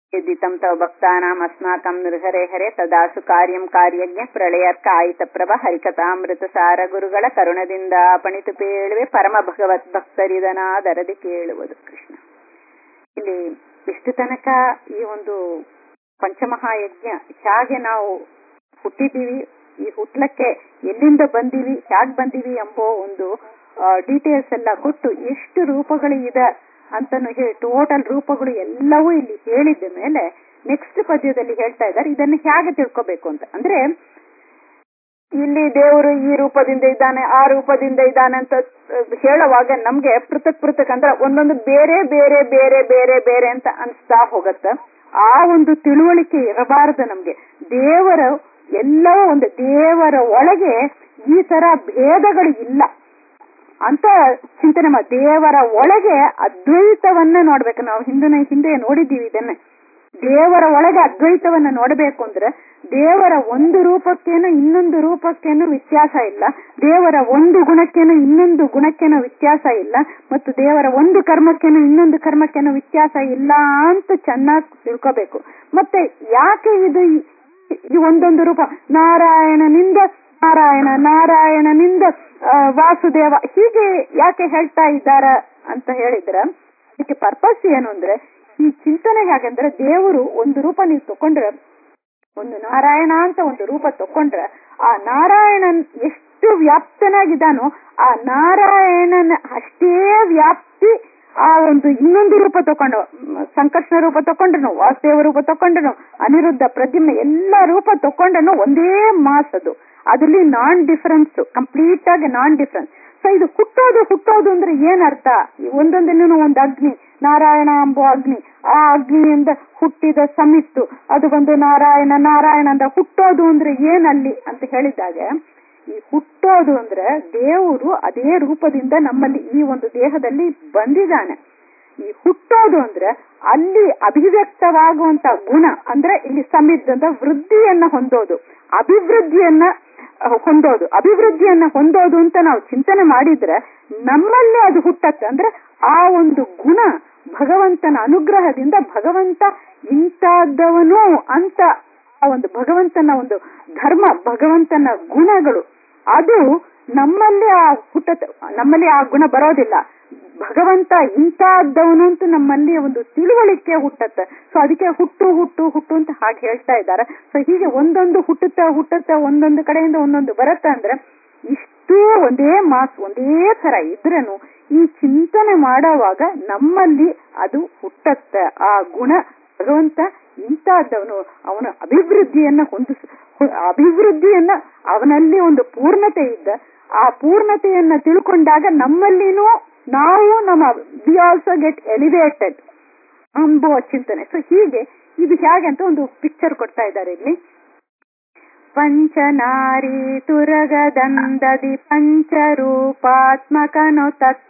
यदितं तव भक्तानाम् अस्माकं नृहरे हरे ತದಾಸು ಕಾರ್ಯಂ ಕಾರ್ಯಜ್ಞ ಪ್ರಳಯರ್ಕ ಆಯಿತ ಪ್ರಭ ಹರಿಕಥಾಮೃತ ಸಾರ ಗುರುಗಳ ಕರುಣದಿಂದ ಪಣಿತು ಪೇಳುವೆ ಪರಮ ಭಗವತ್ ಭಕ್ತರಿದನಾದರದಿ ಕೇಳುವುದು ಕೃಷ್ಣ ಇಲ್ಲಿ ಇಷ್ಟು ತನಕ ಈ ಒಂದು ಪಂಚಮಹಾಯಜ್ಞ ಹೇಗೆ ನಾವು ಹುಟ್ಟಿದ್ದೀವಿ ಈ ಹುಟ್ಲಕ್ಕೆ ಎಲ್ಲಿಂದ ಬಂದೀವಿ ಹೇಗ್ ಬಂದೀವಿ ಎಂಬೋ ಒಂದು ಡೀಟೇಲ್ಸ್ ಎಲ್ಲ ಕೊಟ್ಟು ಎಷ್ಟು ರೂಪಗಳು ಇದೆ ಅಂತನೂ ಹೇಳಿ ಟೋಟಲ್ ರೂಪಗಳು ಎಲ್ಲವೂ ಇಲ್ಲಿ ಹೇಳಿದ ಮೇಲೆ ನೆಕ್ಸ್ಟ್ ಪದ್ಯದಲ್ಲಿ ಹೇಳ್ತಾ ಇದ್ದಾರೆ ಇದನ್ನು ಹೇಗೆ ತಿಳ್ಕೋಬೇಕು ಅಂತ ಅಂದ್ರೆ ಇಲ್ಲಿ ದೇವರು ಈ ರೂಪದಿಂದ ಇದ್ದಾನೆ ಆ ರೂಪದಿಂದ ಇದ್ದಾನೆ ಅಂತ ಹೇಳುವಾಗ ನಮ್ಗೆ ಪೃಥಕ್ ಪೃಥಕ್ ಅಂದ್ರೆ ಒಂದೊಂದು ಬೇರೆ ಬೇರೆ ಬೇರೆ ಬೇರೆ ಬೇರೆ ಅಂತ ಅನ್ಸ್ತಾ ಹೋಗತ್ತ ಆ ಒಂದು ತಿಳುವಳಿಕೆ ಇರಬಾರದು ನಮ್ಗೆ ದೇವರ ಎಲ್ಲವೂ ಒಂದು ದೇವರ ಒಳಗೆ ಈ ತರ ಭೇದಗಳು ಇಲ್ಲ ಅಂತ ಚಿಂತನೆ ಮಾಡಿ ದೇವರ ಒಳಗೆ ಅದ್ವೈತವನ್ನ ನೋಡ್ಬೇಕು ನಾವು ಹಿಂದಿನ ಹಿಂದೆ ನೋಡಿದ್ದೀವಿ ಇದನ್ನ ದೇವರ ಒಳಗೆ ಅದ್ವೈತವನ್ನ ನೋಡಬೇಕು ಅಂದ್ರೆ ದೇವರ ಒಂದು ರೂಪಕ್ಕೇನು ಇನ್ನೊಂದು ರೂಪಕ್ಕೇನು ವ್ಯತ್ಯಾಸ ಇಲ್ಲ ದೇವರ ಒಂದು ಗುಣಕ್ಕೇನು ಇನ್ನೊಂದು ಗುಣಕ್ಕೇನು ವ್ಯತ್ಯಾಸ ಇಲ್ಲ ಮತ್ತು ದೇವರ ಒಂದು ಕರ್ಮಕ್ಕೇನು ಇನ್ನೊಂದು ಕರ್ಮಕ್ಕೇನು ವ್ಯತ್ಯಾಸ ಇಲ್ಲ ಅಂತ ಚೆನ್ನಾಗಿ ತಿಳ್ಕೋಬೇಕು ಮತ್ತೆ ಯಾಕೆ ಇದು ಈ ಒಂದೊಂದು ರೂಪ ನಾರಾಯಣನಿಂದ ನಾರಾಯಣ ನಾರಾಯಣನಿಂದ ವಾಸುದೇವ ಹೀಗೆ ಯಾಕೆ ಹೇಳ್ತಾ ಇದ್ದಾರ ಅಂತ ಹೇಳಿದ್ರ ಇದಕ್ಕೆ ಪರ್ಪಸ್ ಏನು ಅಂದ್ರೆ ಈ ಚಿಂತನೆ ಹೇಗಂದ್ರೆ ದೇವರು ಒಂದು ರೂಪ ನೀವು ತಕೊಂಡ್ರೆ ಒಂದು ನಾರಾಯಣ ಅಂತ ಒಂದು ರೂಪ ತಕೊಂಡ್ರೆ ಆ ನಾರಾಯಣನ್ ಎಷ್ಟು ವ್ಯಾಪ್ತನಾಗಿದ್ದಾನೋ ಆ ನಾರಾಯಣನ ಅಷ್ಟೇ ವ್ಯಾಪ್ತಿ ಆ ಒಂದು ಇನ್ನೊಂದು ರೂಪ ತಕೊಂಡು ಸಂಕರ್ಷಣ ರೂಪ ತಕೊಂಡನು ವಾಸುದೇವ ರೂಪ ತಕೊಂಡನು ಅನಿರುದ್ಧ ಪ್ರದ್ಯುಮ್ನ ಎಲ್ಲ ರೂಪ ತಕೊಂಡನು ಒಂದೇ ಮಾಸ್ ಅದು ಅದ್ರಲ್ಲಿ ನಾನ್ ಡಿಫರೆನ್ಸ್ ಕಂಪ್ಲೀಟ್ ಆಗಿ ನಾನ್ ಡಿಫರೆನ್ಸ್ ಸೊ ಇದು ಹುಟ್ಟೋದು ಹುಟ್ಟೋದು ಅಂದ್ರೆ ಏನ್ ಅರ್ಥ ಒಂದೊಂದಿನ ಒಂದು ಅಗ್ನಿ ನಾರಾಯಣ ಎಂಬ ಅಗ್ನಿ ಆ ಅಗ್ನಿಯಿಂದ ಹುಟ್ಟಿದ ಸಮಿತ್ತು ಅದು ಒಂದು ನಾರಾಯಣ ನಾರಾಯಣ ಅಂತ ಹುಟ್ಟೋದು ಅಂದ್ರೆ ಏನಲ್ಲಿ ಅಂತ ಹೇಳಿದಾಗ ಈ ಹುಟ್ಟೋದು ಅಂದ್ರೆ ದೇವರು ಅದೇ ರೂಪದಿಂದ ನಮ್ಮಲ್ಲಿ ಈ ಒಂದು ದೇಹದಲ್ಲಿ ಬಂದಿದ್ದಾನೆ ಈ ಹುಟ್ಟೋದು ಅಂದ್ರೆ ಅಲ್ಲಿ ಅಭಿವ್ಯಕ್ತವಾಗುವಂತ ಗುಣ ಅಂದ್ರೆ ಇಲ್ಲಿ ಸಮಿದ್ದಂತ ವೃದ್ಧಿಯನ್ನ ಹೊಂದೋದು ಅಭಿವೃದ್ಧಿಯನ್ನ ಹೊಂದೋದು ಅಭಿವೃದ್ಧಿಯನ್ನ ಹೊಂದೋದು ಅಂತ ನಾವು ಚಿಂತನೆ ಮಾಡಿದ್ರೆ ನಮ್ಮಲ್ಲೇ ಅದು ಹುಟ್ಟತ್ತೆ ಅಂದ್ರೆ ಆ ಒಂದು ಗುಣ ಭಗವಂತನ ಅನುಗ್ರಹದಿಂದ ಭಗವಂತ ಇಂಥದ್ದವನು ಅಂತ ಆ ಒಂದು ಭಗವಂತನ ಒಂದು ಧರ್ಮ ಭಗವಂತನ ಗುಣಗಳು ಅದು ನಮ್ಮಲ್ಲಿ ಆ ಹುಟ್ಟ ನಮ್ಮಲ್ಲಿ ಆ ಗುಣ ಬರೋದಿಲ್ಲ ಭಗವಂತ ಇಂಥದ್ದವನು ಅಂತ ನಮ್ಮಲ್ಲಿ ಒಂದು ತಿಳುವಳಿಕೆ ಹುಟ್ಟತ್ತೆ ಸೊ ಅದಕ್ಕೆ ಹುಟ್ಟು ಹುಟ್ಟು ಹುಟ್ಟು ಅಂತ ಹಾಗೆ ಹೇಳ್ತಾ ಇದ್ದಾರೆ ಸೊ ಹೀಗೆ ಒಂದೊಂದು ಹುಟ್ಟುತ್ತಾ ಹುಟ್ಟುತ್ತಾ ಒಂದೊಂದು ಕಡೆಯಿಂದ ಒಂದೊಂದು ಬರುತ್ತೆ ಅಂದ್ರೆ ಇಷ್ಟೂ ಒಂದೇ ಮಾಸ್ ಒಂದೇ ತರ ಇದ್ರೇನು ಈ ಚಿಂತನೆ ಮಾಡೋವಾಗ ನಮ್ಮಲ್ಲಿ ಅದು ಹುಟ್ಟತ್ತೆ ಆ ಗುಣ ಭಗವಂತ ಇಂಥದ್ದವನು ಅವನ ಅಭಿವೃದ್ಧಿಯನ್ನ ಹೊಂದಿಸ ಅಭಿವೃದ್ಧಿಯನ್ನ ಅವನಲ್ಲಿ ಒಂದು ಪೂರ್ಣತೆ ಇದ್ದ ಆ ಪೂರ್ಣತೆಯನ್ನ ತಿಳ್ಕೊಂಡಾಗ ನಮ್ಮಲ್ಲಿನೂ ನಾವು ನಮ್ಮ ವಿ ಆಲ್ಸೋ ಗೆಟ್ ಎಲಿವೇಟೆಡ್ ಅಂಬುವ ಚಿಂತನೆ ಸೊ ಹೀಗೆ ಇದು ಹೇಗೆ ಅಂತ ಒಂದು ಪಿಕ್ಚರ್ ಕೊಡ್ತಾ ಇದ್ದಾರೆ ಇಲ್ಲಿ ಪಂಚನಾರಿ ತುರಗದಂದದಿ ಪಂಚರೂಪಾತ್ಮಕನು ತತ್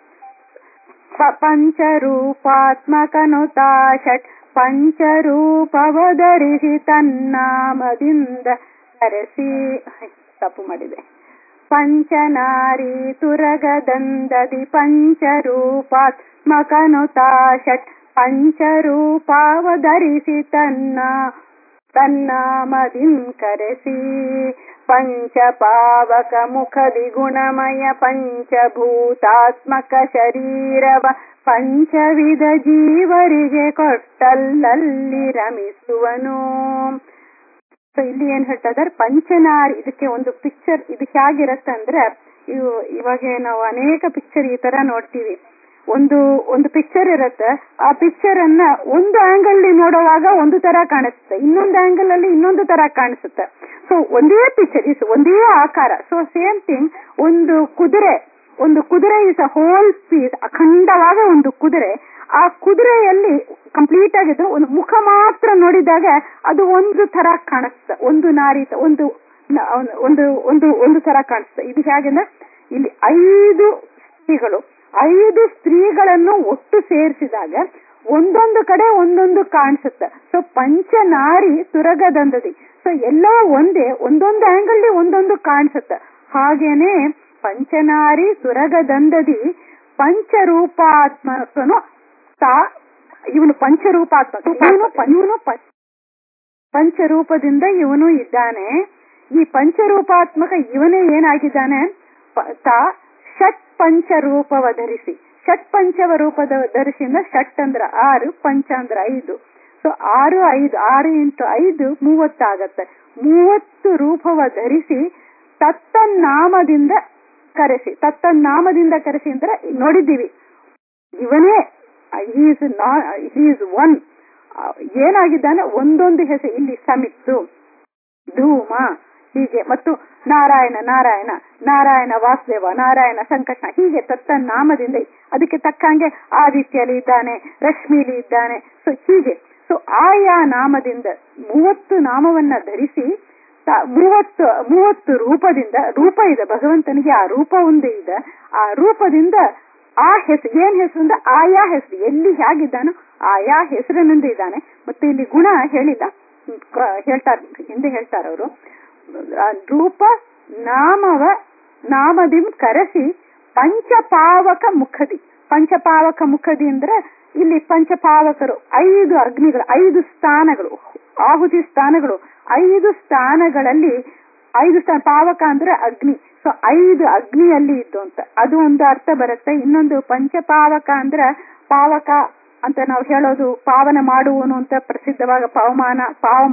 ಪಂಚರೂಪಾತ್ಮಕನು ತಾ ಷಟ್ ಪಂಚರೂಪವಧರಿಸಿ ತನ್ನಾಮದಿಂದ ಕರೆಸಿ ತಪ್ಪು ಮಾಡಿದೆ ಪಂಚನಾರಿ ತುರಗದಂದದಿ ಪಂಚರೂಪಾತ್ಮಕನು ತಾ ಷಟ್ ಪಂಚರೂಪಾವಧರಿಸಿ ತನ್ನ ತನ್ನಾಮದಿಂ ಕರೆಸಿ ಪಂಚಪಾವಕ ಮುಖದಿ ಗುಣಮಯ ಪಂಚಭೂತಾತ್ಮಕ ಶರೀರವ ಪಂಚವಿಧ ಜೀವರಿಗೆ ಕೊಟ್ಟಲ್ಲಲ್ಲಿ ರಮಿಸುವನು ಸೊ ಇಲ್ಲಿ ಏನ್ ಹೇಳ್ತಾ ಇದಾರೆ ಪಂಚನಾರಿ ಇದಕ್ಕೆ ಒಂದು ಪಿಕ್ಚರ್ ಇದು ಹೇಗಿರತ್ತೆ ಅಂದ್ರೆ ಇವು ಇವಾಗ ನಾವು ಅನೇಕ ಪಿಕ್ಚರ್ ಈ ತರ ನೋಡ್ತೀವಿ ಒಂದು ಒಂದು ಪಿಕ್ಚರ್ ಇರುತ್ತೆ ಆ ಪಿಕ್ಚರ್ ಅನ್ನ ಒಂದು ಆಂಗಲ್ ನೋಡುವಾಗ ಒಂದು ತರ ಕಾಣಿಸುತ್ತೆ ಇನ್ನೊಂದು ಆಂಗಲ್ ಅಲ್ಲಿ ಇನ್ನೊಂದು ತರ ಕಾಣಿಸುತ್ತೆ ಸೊ ಒಂದೇ ಪಿಕ್ಚರ್ ಇಸ್ ಒಂದೇ ಆಕಾರ ಸೊ ಸೇಮ್ ಥಿಂಗ್ ಒಂದು ಕುದುರೆ ಒಂದು ಕುದುರೆ ಇಸ್ ಅ ಹೋಲ್ ಪೀಸ್ ಅಖಂಡವಾದ ಒಂದು ಕುದುರೆ ಆ ಕುದುರೆಯಲ್ಲಿ ಕಂಪ್ಲೀಟ್ ಆಗಿದ್ರು ಒಂದು ಮುಖ ಮಾತ್ರ ನೋಡಿದಾಗ ಅದು ಒಂದು ತರ ಕಾಣಿಸುತ್ತೆ ಒಂದು ನಾರಿ ಒಂದು ಒಂದು ಒಂದು ಒಂದು ತರ ಕಾಣಿಸುತ್ತೆ ಇದು ಹೇಗೆಂದ್ರೆ ಇಲ್ಲಿ ಐದು ಸ್ತ್ರೀಗಳು ಐದು ಸ್ತ್ರೀಗಳನ್ನು ಒಟ್ಟು ಸೇರಿಸಿದಾಗ ಒಂದೊಂದು ಕಡೆ ಒಂದೊಂದು ಕಾಣಿಸುತ್ತೆ ಸೊ ಪಂಚನಾರಿ ತುರಗದಂದದಿ ಸೊ ಎಲ್ಲವೂ ಒಂದೇ ಒಂದೊಂದು ಆಂಗಲ್ ಒಂದೊಂದು ಕಾಣಿಸುತ್ತೆ ಹಾಗೇನೆ ಪಂಚನಾರಿ ತುರಗದಂದದಿ ಪಂಚರೂಪಾತ್ಮಕನು ತಾ ಇವನು ಪಂಚರೂಪಾತ್ಮಕ ಇವನು ಇವನು ಪಂಚರೂಪದಿಂದ ಇವನು ಇದ್ದಾನೆ ಈ ಪಂಚರೂಪಾತ್ಮಕ ಇವನೇ ಏನಾಗಿದ್ದಾನೆ ತಾ ಷಟ್ ಪಂಚರೂಪವ ಧರಿಸಿ ಷಟ್ ಪಂಚವ ರೂಪದ ಧರಿಸಿಂದ ಷಟ್ ಅಂದ್ರ ಆರು ಪಂಚ ಅಂದ್ರ ಐದು ಸೊ ಆರು ಐದು ಆರು ಇಂಟು ಐದು ಮೂವತ್ತಾಗತ್ತೆ ಮೂವತ್ತು ರೂಪವ ಧರಿಸಿ ತತ್ತನ್ನಾಮದಿಂದ ಕರೆಸಿ ತತ್ತನ್ನಾಮದಿಂದ ಕರೆಸಿ ಅಂದ್ರೆ ನೋಡಿದ್ದೀವಿ ಇವನೇ ಈಸ್ ಈಸ್ ಒನ್ ಏನಾಗಿದ್ದಾನೆ ಒಂದೊಂದು ಹೆಸರು ಇಲ್ಲಿ ಸಮಿತ್ತು ಧೂಮ ಹೀಗೆ ಮತ್ತು ನಾರಾಯಣ ನಾರಾಯಣ ನಾರಾಯಣ ವಾಸುದೇವ ನಾರಾಯಣ ಸಂಕಟ ಹೀಗೆ ತತ್ತ ನಾಮದಿಂದ ಅದಕ್ಕೆ ತಕ್ಕಂಗೆ ಆದಿತ್ಯಲಿ ಇದ್ದಾನೆ ರಶ್ಮಿಲಿ ಇದ್ದಾನೆ ಸೊ ಹೀಗೆ ಸೊ ಆಯಾ ನಾಮದಿಂದ ಮೂವತ್ತು ನಾಮವನ್ನ ಧರಿಸಿ ಮೂವತ್ತು ಮೂವತ್ತು ರೂಪದಿಂದ ರೂಪ ಇದೆ ಭಗವಂತನಿಗೆ ಆ ರೂಪ ಒಂದು ಇದೆ ಆ ರೂಪದಿಂದ ಆ ಹೆಸರು ಏನ್ ಹೆಸರು ಅಂದ್ರೆ ಆಯಾ ಹೆಸರು ಎಲ್ಲಿ ಹೇಗಿದ್ದಾನೋ ಆಯಾ ಹೆಸರಿನಿಂದ ಇದ್ದಾನೆ ಮತ್ತೆ ಇಲ್ಲಿ ಗುಣ ಹೇಳಿಲ್ಲ ಹೇಳ್ತಾರ ಹಿಂದೆ ಹೇಳ್ತಾರ ಅವರು ರೂಪ ನಾಮವ ನಾಮದಿಂ ಕರೆಸಿ ಪಂಚಪಾವಕ ಮುಖದಿ ಪಂಚಪಾವಕ ಮುಖದಿ ಅಂದ್ರೆ ಇಲ್ಲಿ ಪಂಚಪಾವಕರು ಐದು ಅಗ್ನಿಗಳು ಐದು ಸ್ಥಾನಗಳು ಆಹುತಿ ಸ್ಥಾನಗಳು ಐದು ಸ್ಥಾನಗಳಲ್ಲಿ ಐದು ಸ್ಥಾನ ಪಾವಕ ಅಂದ್ರೆ ಅಗ್ನಿ ಸೊ ಐದು ಅಗ್ನಿಯಲ್ಲಿ ಇದ್ದು ಅಂತ ಅದು ಒಂದು ಅರ್ಥ ಬರುತ್ತೆ ಇನ್ನೊಂದು ಪಂಚಪಾವಕ ಅಂದ್ರೆ ಪಾವಕ ಅಂತ ನಾವು ಹೇಳೋದು ಪಾವನ ಮಾಡುವನು ಅಂತ ಪ್ರಸಿದ್ಧವಾಗ ಪವಮಾನ ಪಾವಮ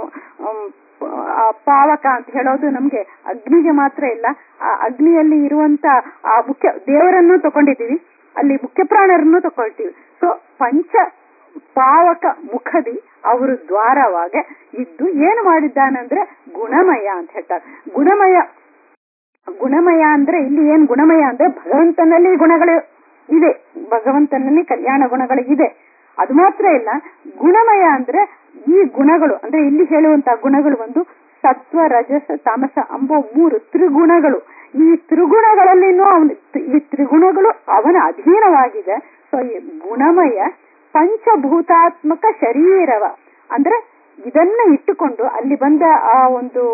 ಪಾವಕ ಅಂತ ಹೇಳೋದು ನಮ್ಗೆ ಅಗ್ನಿಗೆ ಮಾತ್ರ ಇಲ್ಲ ಆ ಅಗ್ನಿಯಲ್ಲಿ ಇರುವಂತ ಆ ಮುಖ್ಯ ದೇವರನ್ನು ತಗೊಂಡಿದ್ದೀವಿ ಅಲ್ಲಿ ಮುಖ್ಯ ಪ್ರಾಣರನ್ನು ತಗೊಳ್ತೀವಿ ಸೊ ಪಂಚ ಪಾವಕ ಮುಖದಿ ಅವರು ದ್ವಾರವಾಗ ಇದ್ದು ಏನು ಮಾಡಿದ್ದಾನಂದ್ರೆ ಗುಣಮಯ ಅಂತ ಹೇಳ್ತಾರೆ ಗುಣಮಯ ಗುಣಮಯ ಅಂದ್ರೆ ಇಲ್ಲಿ ಏನ್ ಗುಣಮಯ ಅಂದ್ರೆ ಭಗವಂತನಲ್ಲಿ ಗುಣಗಳು ಇದೆ ಭಗವಂತನಲ್ಲಿ ಕಲ್ಯಾಣ ಗುಣಗಳು ಇದೆ ಅದು ಮಾತ್ರ ಇಲ್ಲ ಗುಣಮಯ ಅಂದ್ರೆ ಈ ಗುಣಗಳು ಅಂದ್ರೆ ಇಲ್ಲಿ ಹೇಳುವಂತ ಗುಣಗಳು ಒಂದು ಸತ್ವ ರಜಸ ತಾಮಸ ಅಂಬೋ ಮೂರು ತ್ರಿಗುಣಗಳು ಈ ತ್ರಿಗುಣಗಳಲ್ಲಿನೂ ಅವನು ಈ ತ್ರಿಗುಣಗಳು ಅವನ ಅಧೀನವಾಗಿದೆ ಸೊ ಈ ಗುಣಮಯ ಪಂಚಭೂತಾತ್ಮಕ ಶರೀರವ ಅಂದ್ರೆ ಇದನ್ನ ಇಟ್ಟುಕೊಂಡು ಅಲ್ಲಿ ಬಂದ ಆ ಒಂದು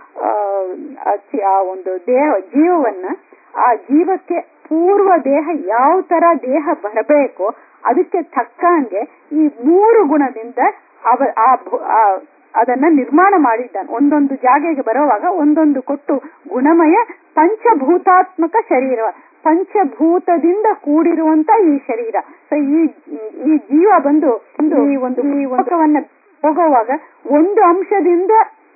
ಆ ಒಂದು ದೇಹ ಜೀವವನ್ನ ಆ ಜೀವಕ್ಕೆ ಪೂರ್ವ ದೇಹ ಯಾವ ತರ ದೇಹ ಬರಬೇಕೋ ಅದಕ್ಕೆ ತಕ್ಕಂಗೆ ಈ ಮೂರು ಗುಣದಿಂದ ಅವ ಆ ಅದನ್ನ ನಿರ್ಮಾಣ ಮಾಡಿದ್ದಾನೆ ಒಂದೊಂದು ಜಾಗೆಗೆ ಬರುವಾಗ ಒಂದೊಂದು ಕೊಟ್ಟು ಗುಣಮಯ ಪಂಚಭೂತಾತ್ಮಕ ಶರೀರ ಪಂಚಭೂತದಿಂದ ಕೂಡಿರುವಂತ ಈ ಶರೀರ ಸೊ ಈ ಈ ಜೀವ ಬಂದು ಈ ಒಂದು ಈ ಒಂದವನ್ನ ಹೋಗುವಾಗ ಒಂದು ಅಂಶದಿಂದ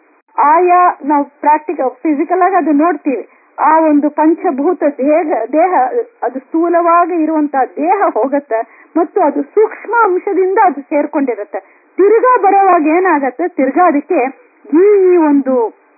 ಆಯಾ ನಾವು ಪ್ರಾಕ್ಟಿಕಲ್ ಫಿಸಿಕಲ್ ಆಗಿ ಅದು ನೋಡ್ತೀವಿ ಆ ಒಂದು ಪಂಚಭೂತ ದೇಹ ದೇಹ ಅದು ಸ್ಥೂಲವಾಗಿ ಇರುವಂತಹ ದೇಹ ಹೋಗತ್ತೆ ಮತ್ತು ಅದು ಸೂಕ್ಷ್ಮ ಅಂಶದಿಂದ ಅದು ಸೇರ್ಕೊಂಡಿರುತ್ತೆ ತಿರ್ಗಾ ಬರೋವಾಗ ಏನಾಗತ್ತೆ ತಿರ್ಗಾ ಅದಕ್ಕೆ ಈ ಈ ಒಂದು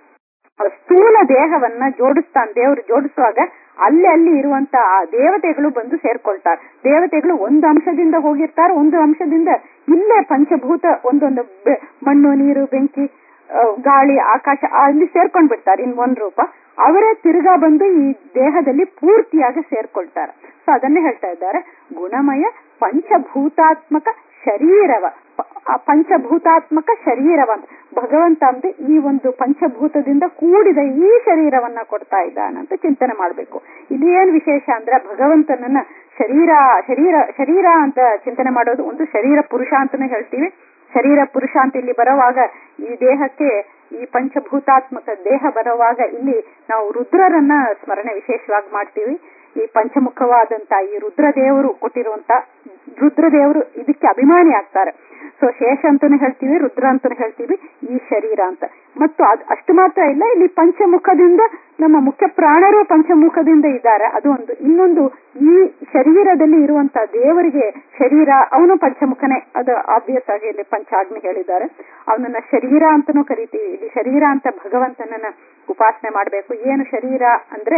ಸ್ಥೂಲ ದೇಹವನ್ನ ಜೋಡಿಸ್ತಾನೆ ದೇವರು ಜೋಡಿಸುವಾಗ ಅಲ್ಲಿ ಅಲ್ಲಿ ಇರುವಂತ ಆ ದೇವತೆಗಳು ಬಂದು ಸೇರ್ಕೊಳ್ತಾರೆ ದೇವತೆಗಳು ಒಂದು ಅಂಶದಿಂದ ಹೋಗಿರ್ತಾರೆ ಒಂದು ಅಂಶದಿಂದ ಇಲ್ಲೇ ಪಂಚಭೂತ ಒಂದೊಂದು ಮಣ್ಣು ನೀರು ಬೆಂಕಿ ಗಾಳಿ ಆಕಾಶ ಅಲ್ಲಿ ಸೇರ್ಕೊಂಡ್ ಬಿಡ್ತಾರೆ ಇನ್ ಒಂದ್ ರೂಪ ಅವರೇ ತಿರ್ಗಾ ಬಂದು ಈ ದೇಹದಲ್ಲಿ ಪೂರ್ತಿಯಾಗಿ ಸೇರ್ಕೊಳ್ತಾರೆ ಸೊ ಅದನ್ನೇ ಹೇಳ್ತಾ ಇದ್ದಾರೆ ಗುಣಮಯ ಪಂಚಭೂತಾತ್ಮಕ ಶರೀರವ ಪಂಚಭೂತಾತ್ಮಕ ಶರೀರವ ಅಂತ ಭಗವಂತ ಅಂದ್ರೆ ಈ ಒಂದು ಪಂಚಭೂತದಿಂದ ಕೂಡಿದ ಈ ಶರೀರವನ್ನ ಕೊಡ್ತಾ ಇದ್ದಾನಂತ ಚಿಂತನೆ ಮಾಡ್ಬೇಕು ಇಲ್ಲಿ ಏನ್ ವಿಶೇಷ ಅಂದ್ರೆ ಭಗವಂತನನ್ನ ಶರೀರ ಶರೀರ ಶರೀರ ಅಂತ ಚಿಂತನೆ ಮಾಡೋದು ಒಂದು ಶರೀರ ಪುರುಷ ಅಂತಾನೆ ಹೇಳ್ತೀವಿ ಶರೀರ ಪುರುಷ ಅಂತ ಇಲ್ಲಿ ಬರುವಾಗ ಈ ದೇಹಕ್ಕೆ ಈ ಪಂಚಭೂತಾತ್ಮಕ ದೇಹ ಬರುವಾಗ ಇಲ್ಲಿ ನಾವು ರುದ್ರರನ್ನ ಸ್ಮರಣೆ ವಿಶೇಷವಾಗಿ ಮಾಡ್ತೀವಿ ಈ ಪಂಚಮುಖವಾದಂತ ಈ ರುದ್ರದೇವರು ಕೊಟ್ಟಿರುವಂತ ರುದ್ರದೇವರು ಇದಕ್ಕೆ ಅಭಿಮಾನಿ ಆಗ್ತಾರೆ ಸೊ ಶೇಷ ಅಂತಾನೆ ಹೇಳ್ತೀವಿ ರುದ್ರ ಅಂತಾನೆ ಹೇಳ್ತೀವಿ ಈ ಶರೀರ ಅಂತ ಮತ್ತು ಅದು ಅಷ್ಟು ಮಾತ್ರ ಇಲ್ಲ ಇಲ್ಲಿ ಪಂಚಮುಖದಿಂದ ನಮ್ಮ ಮುಖ್ಯ ಪ್ರಾಣರು ಪಂಚಮುಖದಿಂದ ಇದ್ದಾರೆ ಅದು ಒಂದು ಇನ್ನೊಂದು ಈ ಶರೀರದಲ್ಲಿ ಇರುವಂತ ದೇವರಿಗೆ ಶರೀರ ಅವನು ಪಂಚಮುಖನೇ ಅದು ಆಬ್ವಿಯಸ್ ಆಗಿ ಇಲ್ಲಿ ಪಂಚಾಗ್ನಿ ಹೇಳಿದ್ದಾರೆ ಅವನನ್ನ ಶರೀರ ಅಂತಾನೂ ಕರಿತೀವಿ ಇಲ್ಲಿ ಶರೀರ ಅಂತ ಭಗವಂತನನ್ನ ಉಪಾಸನೆ ಮಾಡಬೇಕು ಏನು ಶರೀರ ಅಂದ್ರೆ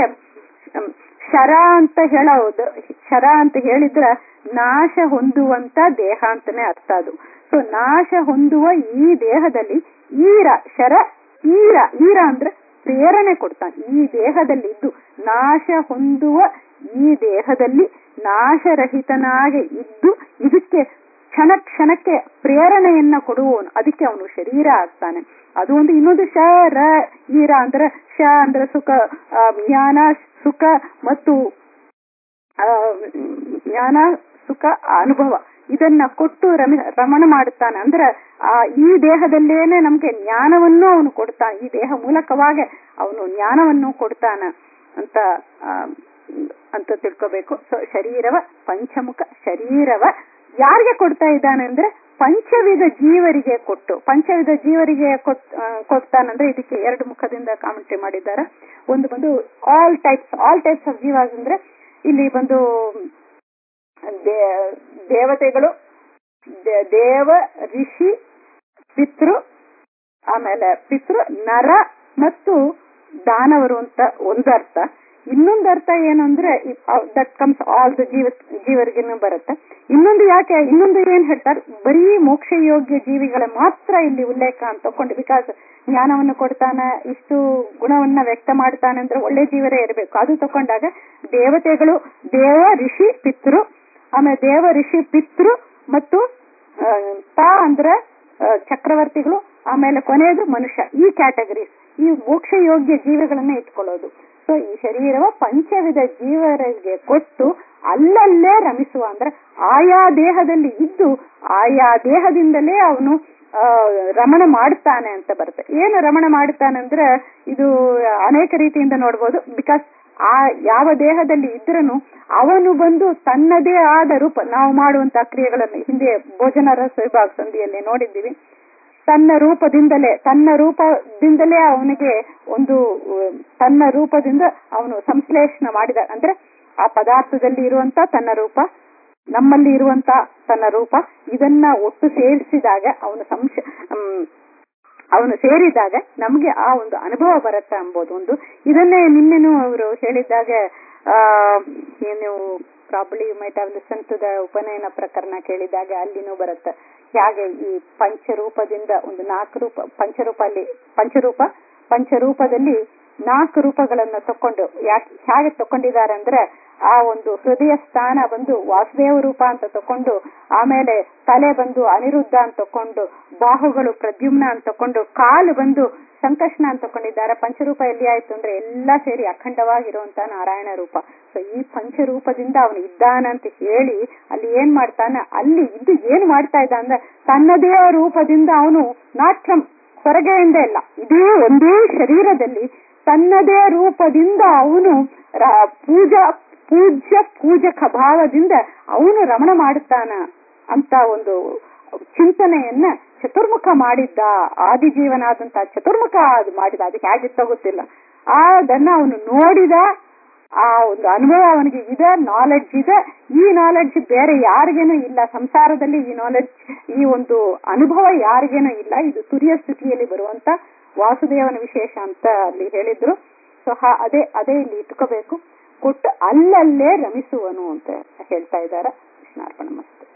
ಶರ ಅಂತ ಹೇಳೋದು ಶರ ಅಂತ ಹೇಳಿದ್ರ ನಾಶ ಹೊಂದುವಂತ ದೇಹ ಅಂತಾನೆ ಅರ್ಥ ಅದು ಸೊ ನಾಶ ಹೊಂದುವ ಈ ದೇಹದಲ್ಲಿ ಈರ ಶರ ಈರ ಈರ ಅಂದ್ರೆ ಪ್ರೇರಣೆ ಕೊಡ್ತಾನೆ ಈ ದೇಹದಲ್ಲಿ ಇದ್ದು ನಾಶ ಹೊಂದುವ ಈ ದೇಹದಲ್ಲಿ ನಾಶರಹಿತನಾಗಿ ಇದ್ದು ಇದಕ್ಕೆ ಕ್ಷಣ ಕ್ಷಣಕ್ಕೆ ಪ್ರೇರಣೆಯನ್ನ ಕೊಡುವವನು ಅದಕ್ಕೆ ಅವನು ಶರೀರ ಆಗ್ತಾನೆ ಅದು ಒಂದು ಇನ್ನೊಂದು ಶ ರ ಈರ ಅಂದ್ರೆ ಶ ಅಂದ್ರೆ ಸುಖ ಜ್ಞಾನ ಸುಖ ಮತ್ತು ಜ್ಞಾನ ಸುಖ ಆ ಅನುಭವ ಇದನ್ನ ಕೊಟ್ಟು ರಮಿ ರಮಣ ಮಾಡುತ್ತಾನೆ ಅಂದ್ರೆ ಆ ಈ ದೇಹದಲ್ಲೇನೆ ನಮ್ಗೆ ಜ್ಞಾನವನ್ನು ಅವನು ಕೊಡ್ತಾನೆ ಈ ದೇಹ ಮೂಲಕವಾಗಿ ಅವನು ಜ್ಞಾನವನ್ನು ಕೊಡ್ತಾನ ಅಂತ ಆ, ಅಂತ ತಿಳ್ಕೋಬೇಕು ಸೊ ಶರೀರವ ಪಂಚಮುಖ ಶರೀರವ ಯಾರಿಗೆ ಕೊಡ್ತಾ ಇದ್ದಾನೆ ಅಂದ್ರೆ ಪಂಚವಿಧ ಜೀವರಿಗೆ ಕೊಟ್ಟು ಪಂಚವಿಧ ಜೀವರಿಗೆ ಕೊಟ್- ಆ, ಕೊಡ್ತಾನಂದ್ರೆ ಇದಕ್ಕೆ ಎರಡು ಮುಖದಿಂದ ಕಾಮೆಂಟ್ರಿ ಮಾಡಿದ್ದಾರೆ ಒಂದು ಬಂದು all types all types of ಜೀವ ಅಂದ್ರೆ ಇಲ್ಲಿ ಬಂದು ದೇ- ದೇವತೆಗಳು ದೇ- ದೇವ ಋಷಿ ಪಿತೃ ಆಮೇಲೆ ಪಿತೃ ನರ ಮತ್ತು ದಾನವರು ಅಂತ ಒಂದು ಅರ್ಥ ಇನ್ನೊಂದು ಅರ್ಥ ಏನು ಅಂದ್ರೆ ದಟ್ ಕಮ್ಸ್ ಆಲ್ ದ ಜೀವ ಜೀವರಿಗೆನೂ ಬರುತ್ತೆ ಇನ್ನೊಂದು ಯಾಕೆ ಇನ್ನೊಂದು ಏನ್ ಹೇಳ್ತಾರೆ ಬರೀ ಮೋಕ್ಷ ಯೋಗ್ಯ ಜೀವಿಗಳ ಮಾತ್ರ ಇಲ್ಲಿ ಉಲ್ಲೇಖ ಅಂತ ತಕೊಂಡು ಬಿಕಾಸ್ ಜ್ಞಾನವನ್ನು ಕೊಡ್ತಾನೆ ಇಷ್ಟು ಗುಣವನ್ನ ವ್ಯಕ್ತ ಮಾಡ್ತಾನೆ ಅಂದ್ರೆ ಒಳ್ಳೆ ಜೀವರೇ ಇರಬೇಕು ಅದು ತಕೊಂಡಾಗ ದೇವತೆಗಳು ದೇವ ಋಷಿ ಪಿತೃ ಆಮೇಲೆ ದೇವ ಋಷಿ ಪಿತೃ ಮತ್ತು ಆ, ತಾ ಅಂದ್ರೆ ಆ, ಚಕ್ರವರ್ತಿಗಳು ಆಮೇಲೆ ಕೊನೆಯದು ಮನುಷ್ಯ ಈ ಕ್ಯಾಟಗರೀಸ್ ಈ ಮೋಕ್ಷ ಯೋಗ್ಯ ಜೀವಿಗಳನ್ನ ಇಟ್ಕೊಳ್ಳೋದು ಸೊ ಈ ಶರೀರವ ಪಂಚವಿಧ ಜೀವರಿಗೆ ಕೊಟ್ಟು ಅಲ್ಲಲ್ಲೇ ರಮಿಸುವ ಅಂದ್ರೆ ಆಯಾ ದೇಹದಲ್ಲಿ ಇದ್ದು ಆಯಾ ದೇಹದಿಂದಲೇ ಅವನು ಆ, ರಮಣ ಮಾಡ್ತಾನೆ ಅಂತ ಬರುತ್ತೆ ಏನು ರಮಣ ಮಾಡ್ತಾನೆ ಅಂದ್ರೆ ಇದು ಅನೇಕ ರೀತಿಯಿಂದ ನೋಡ್ಬೋದು ಬಿಕಾಸ್ ಆ ಯಾವ ದೇಹದಲ್ಲಿ ಇದ್ರನು ಅವನು ಬಂದು ತನ್ನದೇ ಆದ ರೂಪ ನಾವು ಮಾಡುವಂತ ಕ್ರಿಯೆಗಳನ್ನು ಹಿಂದೆ ಭೋಜನ ರಸ ವಿಭಾಗ ಸಂಧಿಯಲ್ಲಿ ನೋಡಿದ್ದೀವಿ ತನ್ನ ರೂಪದಿಂದಲೇ ತನ್ನ ರೂಪದಿಂದಲೇ ಅವನಿಗೆ ಒಂದು ಅಹ್, ತನ್ನ ರೂಪದಿಂದ ಅವನು ಸಂಶ್ಲೇಷಣೆ ಮಾಡಿದ ಅಂದ್ರೆ ಆ ಪದಾರ್ಥದಲ್ಲಿ ಇರುವಂತ ತನ್ನ ರೂಪ ನಮ್ಮಲ್ಲಿ ಇರುವಂತ ತನ್ನ ರೂಪ ಇದನ್ನ ಒಟ್ಟು ಸೇರಿಸಿದಾಗ ಅವನು ಸಂಶ ಹ್ಮ್, ಅವನು ಸೇರಿದಾಗ ನಮ್ಗೆ ಆ ಒಂದು ಅನುಭವ ಬರುತ್ತೆ ಎಂಬುದು ಒಂದು ಇದನ್ನೇ ನಿನ್ನೆನೂ ಅವರು ಹೇಳಿದ್ದಾಗ ಆ ನೀವು probably might have listen to the ಉಪನಯನ ಪ್ರಕರಣ ಕೇಳಿದಾಗ ಅಲ್ಲಿನೂ ಬರುತ್ತೆ ಹೇಗೆ ಈ ಪಂಚರೂಪದಿಂದ ಒಂದು ನಾಲ್ಕು ರೂಪ ಪಂಚರೂಪ ಅಲ್ಲಿ ಪಂಚರೂಪ ಪಂಚರೂಪದಲ್ಲಿ ನಾಲ್ಕು ರೂಪಗಳನ್ನ ತಕೊಂಡು ಯಾಕೆ ಹೇಗೆ ತಕೊಂಡಿದ್ದಾರೆ ಅಂದ್ರೆ ಆ ಒಂದು ಹೃದಯ ಸ್ಥಾನ ಬಂದು ವಾಸುದೇವ ರೂಪ ಅಂತ ತಕೊಂಡು ಆಮೇಲೆ ತಲೆ ಬಂದು ಅನಿರುದ್ಧ ಅಂತ ತಕೊಂಡು ಬಾಹುಗಳು ಪ್ರದ್ಯುಮ್ನ ಅಂತ ತಕೊಂಡು ಕಾಲು ಬಂದು ಸಂಕಷ್ಣ ಅಂತ ತಕೊಂಡಿದ್ದಾರೆ ಪಂಚರೂಪ ಎಲ್ಲಿ ಆಯ್ತು ಅಂದ್ರೆ ಎಲ್ಲಾ ಸೇರಿ ಅಖಂಡವಾಗಿರುವಂತ ನಾರಾಯಣ ರೂಪ ಸೊ ಈ ಪಂಚರೂಪದಿಂದ ಅವನು ಇದ್ದಾನಂತ ಹೇಳಿ ಅಲ್ಲಿ ಏನ್ ಮಾಡ್ತಾನ ಅಲ್ಲಿ ಇದ್ದು ಏನ್ ಮಾಡ್ತಾ ಇದ್ದ ಅಂದ್ರೆ ತನ್ನದೇ ರೂಪದಿಂದ ಅವನು ನಾಟ್ಯಂ ಹೊರಗೆಯಿಂದ ಇಲ್ಲ ಇದೇ ಒಂದೇ ಶರೀರದಲ್ಲಿ ತನ್ನದೇ ರೂಪದಿಂದ ಅವನು ರ- ಪೂಜಾ ಪೂಜ್ಯ ಪೂಜಕ ಭಾವದಿಂದ ಅವನು ರಮಣ ಮಾಡುತ್ತಾನ ಅಂತ ಒಂದು ಚಿಂತನೆಯನ್ನ ಚತುರ್ಮುಖ ಮಾಡಿದ್ದ ಆದಿಜೀವನಾದಂತ ಚತುರ್ಮುಖ ಅದು ಮಾಡಿದ ಅದಕ್ಕೆ ಹೇಗಿತ್ತೋ ಗೊತ್ತಿಲ್ಲ ಅದನ್ನ ಅವನು ನೋಡಿದ ಆ ಒಂದು ಅನುಭವ ಅವನಿಗೆ ಇದೆ ನಾಲೆಡ್ಜ್ ಇದೆ ಈ ನಾಲೆಡ್ಜ್ ಬೇರೆ ಯಾರಿಗೇನೂ ಇಲ್ಲ ಸಂಸಾರದಲ್ಲಿ ಈ ನಾಲೆಡ್ಜ್ ಈ ಒಂದು ಅನುಭವ ಯಾರಿಗೇನೂ ಇಲ್ಲ ಇದು ತುರಿಯ ಸ್ಥಿತಿಯಲ್ಲಿ ಬರುವಂತ ವಾಸುದೇವನ ವಿಶೇಷ ಅಂತ ಅಲ್ಲಿ ಹೇಳಿದ್ರು ಸೊ ಅದೇ ಅದೇ ಇಲ್ಲಿ ಇಟ್ಕೋಬೇಕು ಕೊಟ್ಟು ಅಲ್ಲಲ್ಲೇ ರಮಿಸುವನು ಅಂತ ಹೇಳ್ತಾ ಇದ್ದಾರೆ ಕೃಷ್ಣಾರ್ಪಣ ಮಸ್ತು